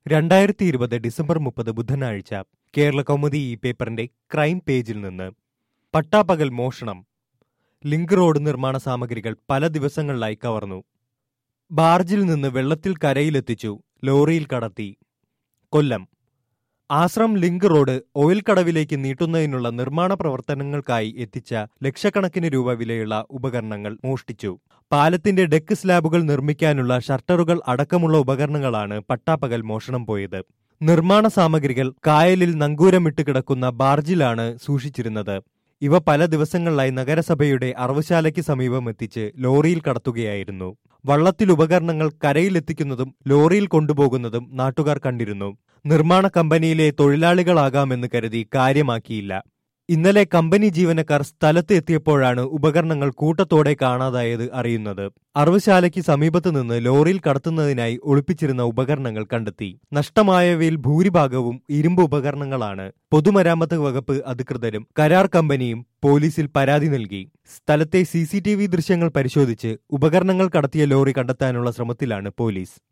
രണ്ടായിരത്തി ഇരുപത് ഡിസംബർ മുപ്പത് ബുധനാഴ്ച കേരള കൗമുദി ഈ പേപ്പറിന്റെ ക്രൈം പേജിൽ നിന്ന് പട്ടാപ്പകൽ മോഷണം ലിങ്ക് റോഡ് നിർമ്മാണ സാമഗ്രികൾ പല ദിവസങ്ങളിലായി കവർന്നു ബാർജിൽ നിന്ന് വെള്ളത്തിൽ കരയിലെത്തിച്ചു ലോറിയിൽ കടത്തി Kollam Ashram link road oil കടവിലേക്ക് നീട്ടുന്നതിനുള്ള നിർമ്മാണ പ്രവർത്തനങ്ങൾക്കായി എത്തിച്ച ലക്ഷക്കണക്കിന് രൂപ വിലയുള്ള ഉപകരണങ്ങൾ മോഷ്ടിച്ചു പാലത്തിന്റെ ഡെക്ക് സ്ലാബുകൾ നിർമ്മിക്കാനുള്ള ഷട്ടറുകൾ അടക്കമുള്ള ഉപകരണങ്ങളാണ് പട്ടാപ്പകൽ മോഷണം പോയത് നിർമ്മാണ സാമഗ്രികൾ കായലിൽ നങ്കൂരമിട്ട് കിടക്കുന്ന ബാർജിലാണ് സൂക്ഷിച്ചിരുന്നത് ഇവ പല ദിവസങ്ങളിലായി നഗരസഭയുടെ അറവുശാലയ്ക്ക് സമീപം എത്തിച്ച് ലോറിയിൽ കടത്തുകയായിരുന്നു വള്ളത്തിൽ ഉപകരണങ്ങൾ കരയിലെത്തിക്കുന്നതും ലോറിയിൽ കൊണ്ടുപോകുന്നതും നാട്ടുകാർ കണ്ടിരുന്നു നിർമ്മാണ കമ്പനിയിലെ തൊഴിലാളികളാകാമെന്ന് കരുതി കാര്യമാക്കിയില്ല ഇന്നലെ കമ്പനി ജീവനക്കാർ സ്ഥലത്ത് എത്തിയപ്പോഴാണ് ഉപകരണങ്ങൾ കൂട്ടത്തോടെ കാണാതായത് അറിയുന്നത് അറവുശാലയ്ക്ക് സമീപത്ത് നിന്ന് ലോറിയിൽ കടത്തുന്നതിനായി ഒളിപ്പിച്ചിരുന്ന ഉപകരണങ്ങൾ കണ്ടെത്തി നഷ്ടമായവയിൽ ഭൂരിഭാഗവും ഇരുമ്പ് ഉപകരണങ്ങളാണ് പൊതുമരാമത്ത് വകുപ്പ് അധികൃതരും കരാർ കമ്പനിയും പോലീസിൽ പരാതി നൽകി സ്ഥലത്തെ സി ദൃശ്യങ്ങൾ പരിശോധിച്ച് ഉപകരണങ്ങൾ കടത്തിയ ലോറി കണ്ടെത്താനുള്ള ശ്രമത്തിലാണ് പോലീസ്